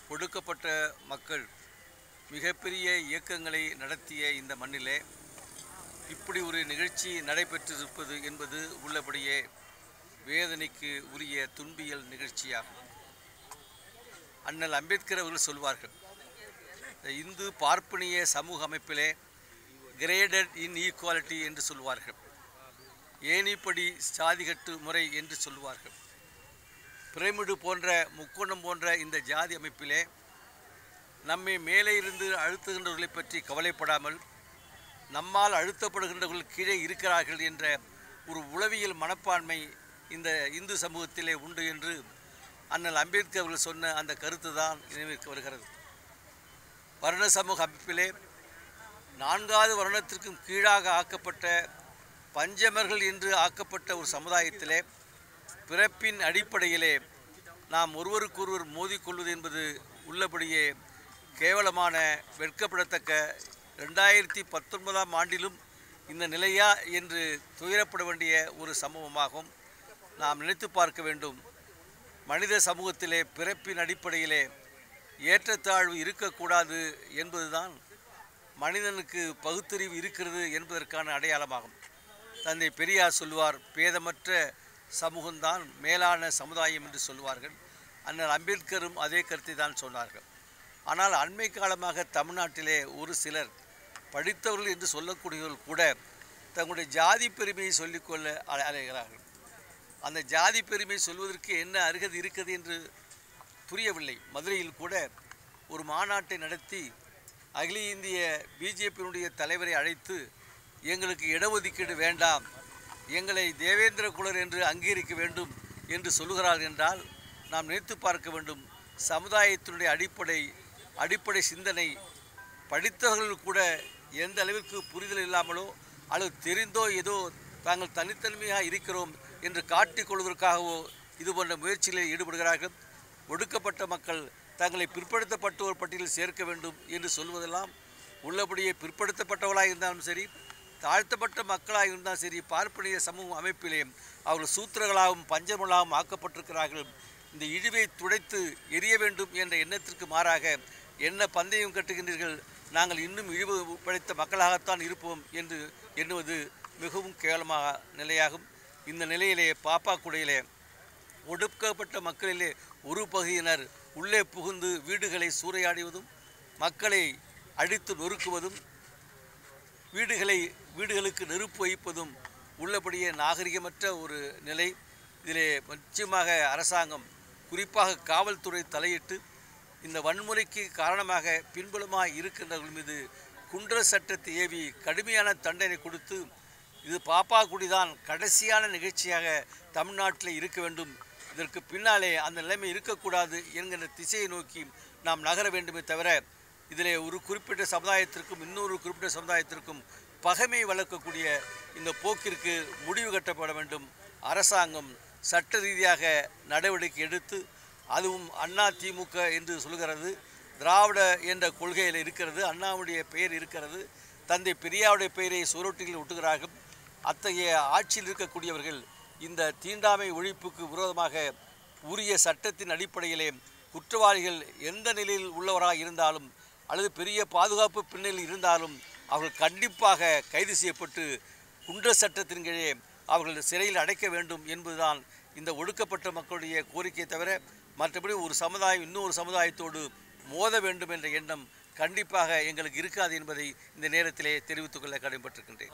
ஒடுக்கப்பட்ட மக்கள் மிகப்பெரிய இயக்கங்களை நடத்திய இந்த மண்ணிலே இப்படி ஒரு நிகழ்ச்சி நடைபெற்றிருப்பது என்பது உள்ளபடியே வேதனைக்கு உரிய துன்பியல் நிகழ்ச்சியாகும் அண்ணல் அம்பேத்கர் அவர்கள் சொல்வார்கள் இந்த இந்து பார்ப்பனிய சமூக அமைப்பிலே கிரேடட் இன் ஈக்குவாலிட்டி என்று சொல்வார்கள் ஏணிப்படி சாதிகட்டு முறை என்று சொல்வார்கள் பிரமிடு போன்ற முக்கோணம் போன்ற இந்த ஜாதி அமைப்பிலே நம்மை மேலே இருந்து அழுத்துகின்றவர்களை பற்றி கவலைப்படாமல் நம்மால் அழுத்தப்படுகின்றவர்கள் கீழே இருக்கிறார்கள் என்ற ஒரு உளவியல் மனப்பான்மை இந்த இந்து சமூகத்திலே உண்டு என்று அண்ணல் அம்பேத்கர் அவர்கள் சொன்ன அந்த கருத்து தான் நினைவிற்கு வருகிறது வர்ண சமூக அமைப்பிலே நான்காவது வருடத்திற்கும் கீழாக ஆக்கப்பட்ட பஞ்சமர்கள் என்று ஆக்கப்பட்ட ஒரு சமுதாயத்திலே பிறப்பின் அடிப்படையிலே நாம் ஒருவருக்கொருவர் மோதிக்கொள்வது என்பது உள்ளபடியே கேவலமான வெட்கப்படத்தக்க ரெண்டாயிரத்தி பத்தொன்பதாம் ஆண்டிலும் இந்த நிலையா என்று துயரப்பட வேண்டிய ஒரு சம்பவமாகும் நாம் நினைத்து பார்க்க வேண்டும் மனித சமூகத்திலே பிறப்பின் அடிப்படையிலே ஏற்றத்தாழ்வு இருக்கக்கூடாது என்பதுதான் மனிதனுக்கு பகுத்தறிவு இருக்கிறது என்பதற்கான அடையாளமாகும் தந்தை பெரியார் சொல்வார் பேதமற்ற சமூகம்தான் மேலான சமுதாயம் என்று சொல்வார்கள் அண்ணல் அம்பேத்கரும் அதே கருத்தை தான் சொன்னார்கள் ஆனால் அண்மை காலமாக தமிழ்நாட்டிலே ஒரு சிலர் படித்தவர்கள் என்று சொல்லக்கூடியவர்கள் கூட தங்களுடைய ஜாதி பெருமையை சொல்லிக்கொள்ள அலை- அலைகிறார்கள் அந்த ஜாதி பெருமை சொல்வதற்கு என்ன அருகது இருக்கிறது என்று புரியவில்லை மதுரையில் கூட ஒரு மாநாட்டை நடத்தி அகில இந்திய பிஜேபியினுடைய தலைவரை அழைத்து எங்களுக்கு இடஒதுக்கீடு வேண்டாம் எங்களை தேவேந்திர குலர் என்று அங்கீகரிக்க வேண்டும் என்று சொல்லுகிறார்கள் என்றால் நாம் நினைத்து பார்க்க வேண்டும் சமுதாயத்தினுடைய அடிப்படை அடிப்படை சிந்தனை படித்தவர்கள் கூட எந்த அளவிற்கு புரிதல் இல்லாமலோ அல்லது தெரிந்தோ ஏதோ தாங்கள் தனித்தன்மையாக இருக்கிறோம் என்று காட்டிக் கொள்வதற்காகவோ இது போன்ற முயற்சிகளில் ஈடுபடுகிறார்கள் ஒடுக்கப்பட்ட மக்கள் தங்களை பிற்படுத்தப்பட்டோர் பட்டியலில் சேர்க்க வேண்டும் என்று சொல்வதெல்லாம் உள்ளபடியே பிற்படுத்தப்பட்டவர்களாக இருந்தாலும் சரி தாழ்த்தப்பட்ட மக்களாக இருந்தாலும் சரி பார்ப்பனிய சமூக அமைப்பிலே அவர்கள் சூத்திரர்களாகவும் பஞ்சமலாகவும் ஆக்கப்பட்டிருக்கிறார்கள் இந்த இழிவை துடைத்து எரிய வேண்டும் என்ற எண்ணத்திற்கு மாறாக என்ன பந்தயம் கட்டுகின்றீர்கள் நாங்கள் இன்னும் இழிவு படைத்த மக்களாகத்தான் இருப்போம் என்று எண்ணுவது மிகவும் கேவலமாக நிலையாகும் இந்த நிலையிலே பாப்பாக்குடையிலே ஒடுக்கப்பட்ட மக்களிலே ஒரு பகுதியினர் உள்ளே புகுந்து வீடுகளை சூறையாடுவதும் மக்களை அடித்து நொறுக்குவதும் வீடுகளை வீடுகளுக்கு நெருப்பு வைப்பதும் உள்ளபடியே நாகரிகமற்ற ஒரு நிலை இதிலே நிச்சயமாக அரசாங்கம் குறிப்பாக காவல்துறை தலையிட்டு இந்த வன்முறைக்கு காரணமாக பின்புலமாக இருக்கின்றவர்கள் மீது குன்ற சட்டத்தை ஏவி கடுமையான தண்டனை கொடுத்து இது பாப்பாக்குடிதான் கடைசியான நிகழ்ச்சியாக தமிழ்நாட்டில் இருக்க வேண்டும் இதற்கு பின்னாலே அந்த நிலைமை இருக்கக்கூடாது என்கிற திசையை நோக்கி நாம் நகர வேண்டுமே தவிர இதிலே ஒரு குறிப்பிட்ட சமுதாயத்திற்கும் இன்னொரு குறிப்பிட்ட சமுதாயத்திற்கும் பகைமை வளர்க்கக்கூடிய இந்த போக்கிற்கு முடிவு கட்டப்பட வேண்டும் அரசாங்கம் சட்ட ரீதியாக நடவடிக்கை எடுத்து அதுவும் அண்ணா திமுக என்று சொல்கிறது திராவிட என்ற கொள்கையில் இருக்கிறது அண்ணாவுடைய பெயர் இருக்கிறது தந்தை பெரியாவுடைய பெயரை சுருட்டில் ஒட்டுகிறார்கள் அத்தகைய ஆட்சியில் இருக்கக்கூடியவர்கள் இந்த தீண்டாமை ஒழிப்புக்கு விரோதமாக உரிய சட்டத்தின் அடிப்படையிலே குற்றவாளிகள் எந்த நிலையில் உள்ளவராக இருந்தாலும் அல்லது பெரிய பாதுகாப்பு பின்னணியில் இருந்தாலும் அவர்கள் கண்டிப்பாக கைது செய்யப்பட்டு குன்ற சட்டத்தின் கீழே அவர்கள் சிறையில் அடைக்க வேண்டும் என்பதுதான் இந்த ஒடுக்கப்பட்ட மக்களுடைய கோரிக்கை தவிர மற்றபடி ஒரு சமுதாயம் இன்னொரு சமுதாயத்தோடு மோத வேண்டும் என்ற எண்ணம் கண்டிப்பாக எங்களுக்கு இருக்காது என்பதை இந்த நேரத்திலே தெரிவித்துக் கொள்ள கடமைப்பட்டிருக்கின்றேன்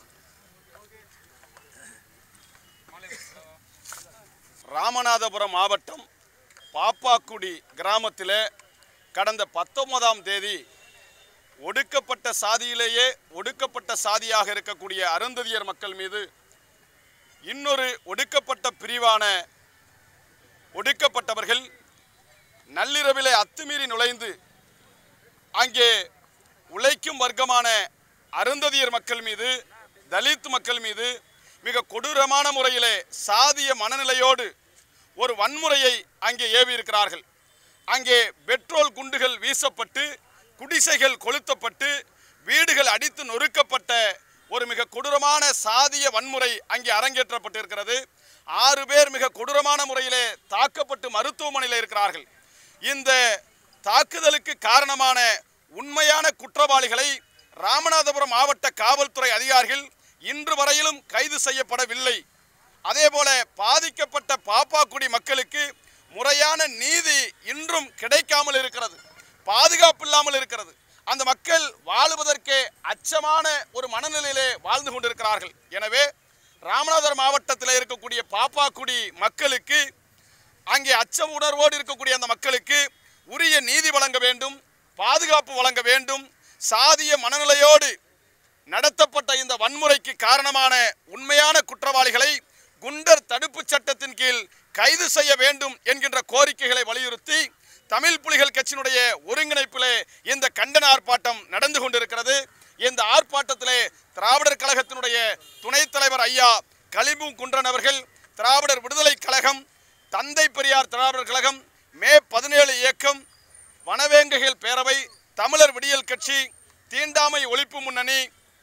ராமநாதபுரம் மாவட்டம் பாப்பாக்குடி கிராமத்தில் கடந்த பத்தொன்பதாம் தேதி ஒடுக்கப்பட்ட சாதியிலேயே ஒடுக்கப்பட்ட சாதியாக இருக்கக்கூடிய அருந்ததியர் மக்கள் மீது இன்னொரு ஒடுக்கப்பட்ட பிரிவான ஒடுக்கப்பட்டவர்கள் நள்ளிரவிலே அத்துமீறி நுழைந்து அங்கே உழைக்கும் வர்க்கமான அருந்ததியர் மக்கள் மீது தலித் மக்கள் மீது மிக கொடூரமான முறையிலே சாதிய மனநிலையோடு ஒரு வன்முறையை அங்கே ஏவி இருக்கிறார்கள் அங்கே பெட்ரோல் குண்டுகள் வீசப்பட்டு குடிசைகள் கொளுத்தப்பட்டு வீடுகள் அடித்து நொறுக்கப்பட்ட ஒரு மிக கொடூரமான சாதிய வன்முறை அங்கே அரங்கேற்றப்பட்டிருக்கிறது ஆறு பேர் மிக கொடூரமான முறையிலே தாக்கப்பட்டு மருத்துவமனையில் இருக்கிறார்கள் இந்த தாக்குதலுக்கு காரணமான உண்மையான குற்றவாளிகளை ராமநாதபுரம் மாவட்ட காவல்துறை அதிகாரிகள் இன்று வரையிலும் கைது செய்யப்படவில்லை அதேபோல பாதிக்கப்பட்ட பாப்பாக்குடி மக்களுக்கு முறையான நீதி இன்றும் கிடைக்காமல் இருக்கிறது பாதுகாப்பு இல்லாமல் இருக்கிறது அந்த மக்கள் வாழுவதற்கே அச்சமான ஒரு மனநிலையிலே வாழ்ந்து கொண்டிருக்கிறார்கள் எனவே ராமநாதபுரம் மாவட்டத்தில் இருக்கக்கூடிய பாப்பாக்குடி மக்களுக்கு அங்கே அச்ச உணர்வோடு இருக்கக்கூடிய அந்த மக்களுக்கு உரிய நீதி வழங்க வேண்டும் பாதுகாப்பு வழங்க வேண்டும் சாதிய மனநிலையோடு நடத்தப்பட்ட இந்த வன்முறைக்கு காரணமான உண்மையான குற்றவாளிகளை குண்டர் தடுப்புச் சட்டத்தின் கீழ் கைது செய்ய வேண்டும் என்கின்ற கோரிக்கைகளை வலியுறுத்தி தமிழ் புலிகள் கட்சியினுடைய ஒருங்கிணைப்பிலே இந்த கண்டன ஆர்ப்பாட்டம் நடந்து கொண்டிருக்கிறது இந்த ஆர்ப்பாட்டத்திலே திராவிடர் கழகத்தினுடைய துணைத் தலைவர் ஐயா கலிபு குன்றன் அவர்கள் திராவிடர் விடுதலை கழகம் தந்தை பெரியார் திராவிடர் கழகம் மே பதினேழு இயக்கம் வனவேங்கைகள் பேரவை தமிழர் விடியல் கட்சி தீண்டாமை ஒழிப்பு முன்னணி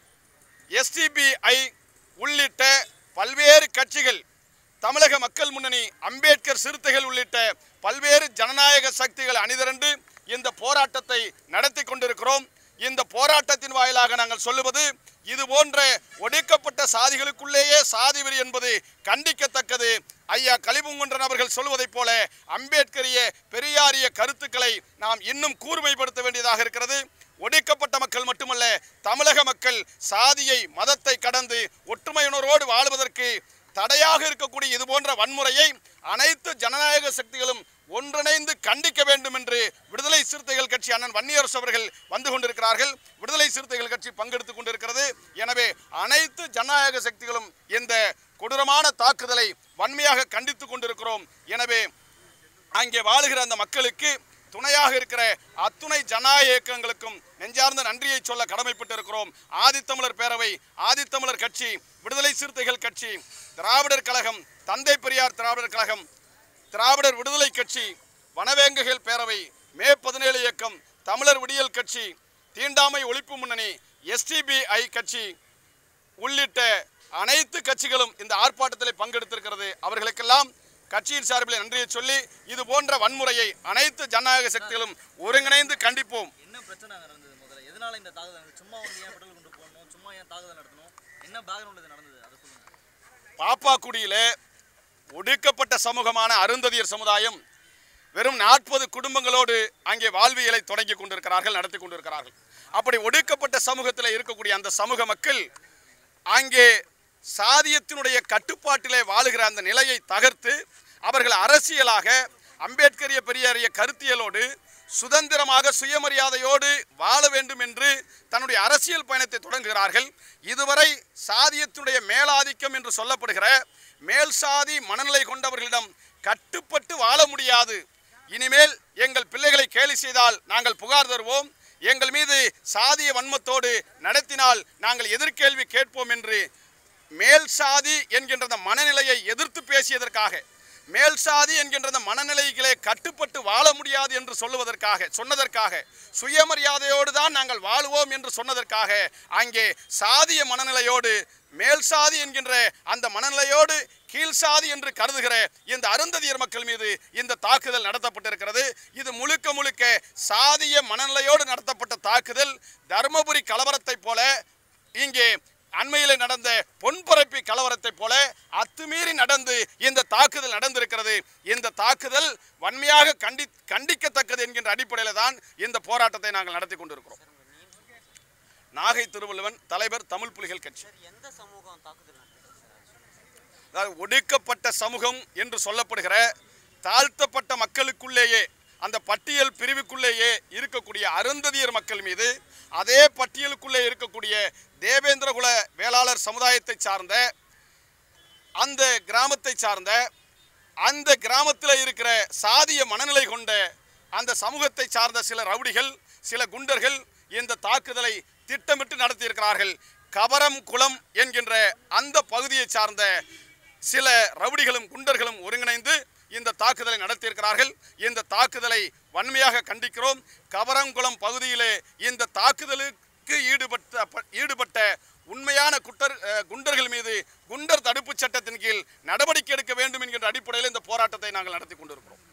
எஸ்டிபிஐ உள்ளிட்ட பல்வேறு கட்சிகள் தமிழக மக்கள் முன்னணி அம்பேத்கர் சிறுத்தைகள் உள்ளிட்ட பல்வேறு ஜனநாயக சக்திகள் அணிதிரண்டு இந்த போராட்டத்தை நடத்தி கொண்டிருக்கிறோம் இந்த போராட்டத்தின் வாயிலாக நாங்கள் சொல்லுவது இது போன்ற ஒடுக்கப்பட்ட சாதிகளுக்குள்ளேயே சாதி வெறி என்பது கண்டிக்கத்தக்கது ஐயா கலிபுங்குன்றன் அவர்கள் சொல்வதைப் போல அம்பேத்கரிய பெரியாரிய கருத்துக்களை நாம் இன்னும் கூர்மைப்படுத்த வேண்டியதாக இருக்கிறது ஒடுக்கப்பட்ட மக்கள் மட்டுமல்ல தமிழக மக்கள் சாதியை மதத்தை கடந்து ஒற்றுமை உணர்வோடு வாழ்வதற்கு தடையாக இருக்கக்கூடிய இது போன்ற வன்முறையை அனைத்து ஜனநாயக சக்திகளும் ஒன்றிணைந்து கண்டிக்க வேண்டும் என்று விடுதலை சிறுத்தைகள் கட்சி அண்ணன் வன்னியரசு அவர்கள் வந்து கொண்டிருக்கிறார்கள் விடுதலை சிறுத்தைகள் கட்சி பங்கெடுத்துக் கொண்டிருக்கிறது எனவே அனைத்து ஜனநாயக சக்திகளும் இந்த கொடூரமான தாக்குதலை வன்மையாக கண்டித்துக் கொண்டிருக்கிறோம் எனவே அங்கே வாழுகிற அந்த மக்களுக்கு துணையாக இருக்கிற அத்துணை ஜனநாயக இயக்கங்களுக்கும் நெஞ்சார்ந்த நன்றியை சொல்ல கடமைப்பட்டு இருக்கிறோம் ஆதித்தமிழர் பேரவை ஆதித்தமிழர் கட்சி விடுதலை சிறுத்தைகள் கட்சி திராவிடர் கழகம் தந்தை பெரியார் திராவிடர் கழகம் திராவிடர் விடுதலை கட்சி வனவேங்குகள் பேரவை மே பதினேழு இயக்கம் தமிழர் விடியல் கட்சி தீண்டாமை ஒழிப்பு முன்னணி எஸ்டிபிஐ கட்சி உள்ளிட்ட அனைத்து கட்சிகளும் இந்த ஆர்ப்பாட்டத்தில் பங்கெடுத்திருக்கிறது அவர்களுக்கெல்லாம் கட்சியின் சார்பில் நன்றியை சொல்லி இது போன்ற வன்முறையை அனைத்து ஜனநாயக சக்திகளும் ஒருங்கிணைந்து கண்டிப்போம் என்ன பிரச்சனை அங்க நடந்தது முதல்ல எதனால இந்த தாக்குதல் நடந்தது? சும்மா வந்து ஏன் பெட்ரோல் கொண்டு போகணும் சும்மா ஏன் தாக்குதல் நடத்தணும் என்ன பேக்ரவுண்ட் இது நடந்தது அதை சொல்லுங்க பாப்பாக்குடியிலே ஒடுக்கப்பட்ட சமூகமான அருந்ததியர் சமுதாயம் வெறும் நாற்பது குடும்பங்களோடு அங்கே வாழ்வியலை தொடங்கி கொண்டிருக்கிறார்கள் நடத்தி கொண்டிருக்கிறார்கள் அப்படி ஒடுக்கப்பட்ட சமூகத்தில் இருக்கக்கூடிய அந்த சமூக மக்கள் அங்கே சாதியத்தினுடைய கட்டுப்பாட்டிலே வாழுகிற அந்த நிலையை தகர்த்து அவர்கள் அரசியலாக அம்பேத்கரிய பெரியாரிய கருத்தியலோடு சுதந்திரமாக சுயமரியாதையோடு வாழ வேண்டும் என்று தன்னுடைய அரசியல் பயணத்தை தொடங்குகிறார்கள் இதுவரை சாதியத்தினுடைய மேலாதிக்கம் என்று சொல்லப்படுகிற மேல் சாதி மனநிலை கொண்டவர்களிடம் கட்டுப்பட்டு வாழ முடியாது இனிமேல் எங்கள் பிள்ளைகளை கேலி செய்தால் நாங்கள் புகார் தருவோம் எங்கள் மீது சாதிய வன்மத்தோடு நடத்தினால் நாங்கள் எதிர்கேள்வி கேட்போம் என்று மேல் சாதி என்கின்ற அந்த மனநிலையை எதிர்த்து பேசியதற்காக மேல் சாதி என்கின்ற அந்த மனநிலைகளே கட்டுப்பட்டு வாழ முடியாது என்று சொல்லுவதற்காக சொன்னதற்காக சுயமரியாதையோடு தான் நாங்கள் வாழுவோம் என்று சொன்னதற்காக அங்கே சாதிய மனநிலையோடு மேல் சாதி என்கின்ற அந்த மனநிலையோடு கீழ் சாதி என்று கருதுகிற இந்த அருந்ததியர் மக்கள் மீது இந்த தாக்குதல் நடத்தப்பட்டிருக்கிறது இது முழுக்க முழுக்க சாதிய மனநிலையோடு நடத்தப்பட்ட தாக்குதல் தருமபுரி கலவரத்தைப் போல இங்கே அண்மையிலே நடந்த பொன்பரப்பி கலவரத்தைப் போல அத்துமீறி நடந்து இந்த தாக்குதல் நடந்திருக்கிறது இந்த தாக்குதல் வன்மையாக கண்டி கண்டிக்கத்தக்கது என்கின்ற அடிப்படையில் தான் இந்த போராட்டத்தை நாங்கள் நடத்தி கொண்டிருக்கிறோம் நாகை திருவள்ளுவன் தலைவர் தமிழ் புலிகள் கட்சி எந்த சமூகம் தாக்குதல் நடத்துது அதாவது ஒடுக்கப்பட்ட சமூகம் என்று சொல்லப்படுகிற தாழ்த்தப்பட்ட மக்களுக்குள்ளேயே அந்த பட்டியல் பிரிவுக்குள்ளேயே இருக்கக்கூடிய அருந்ததியர் மக்கள் மீது அதே பட்டியலுக்குள்ளே இருக்கக்கூடிய தேவேந்திரகுல வேளாளர் சமுதாயத்தை சார்ந்த அந்த கிராமத்தை சார்ந்த அந்த கிராமத்தில் இருக்கிற சாதிய மனநிலை கொண்ட அந்த சமூகத்தை சார்ந்த சில ரவுடிகள் சில குண்டர்கள் இந்த தாக்குதலை திட்டமிட்டு நடத்தியிருக்கிறார்கள் கபரம் குளம் என்கின்ற அந்த பகுதியை சார்ந்த சில ரவுடிகளும் குண்டர்களும் ஒருங்கிணைந்து இந்த தாக்குதலை நடத்தியிருக்கிறார்கள் இந்த தாக்குதலை வன்மையாக கண்டிக்கிறோம் கபரங்குளம் பகுதியிலே இந்த தாக்குதலுக்கு ஈடுபட்ட ஈடுபட்ட உண்மையான குட்டர் அஹ், குண்டர்கள் மீது குண்டர் தடுப்புச் சட்டத்தின் கீழ் நடவடிக்கை எடுக்க வேண்டும் என்கின்ற அடிப்படையில் இந்த போராட்டத்தை நாங்கள் நடத்தி கொண்டிருக்கிறோம்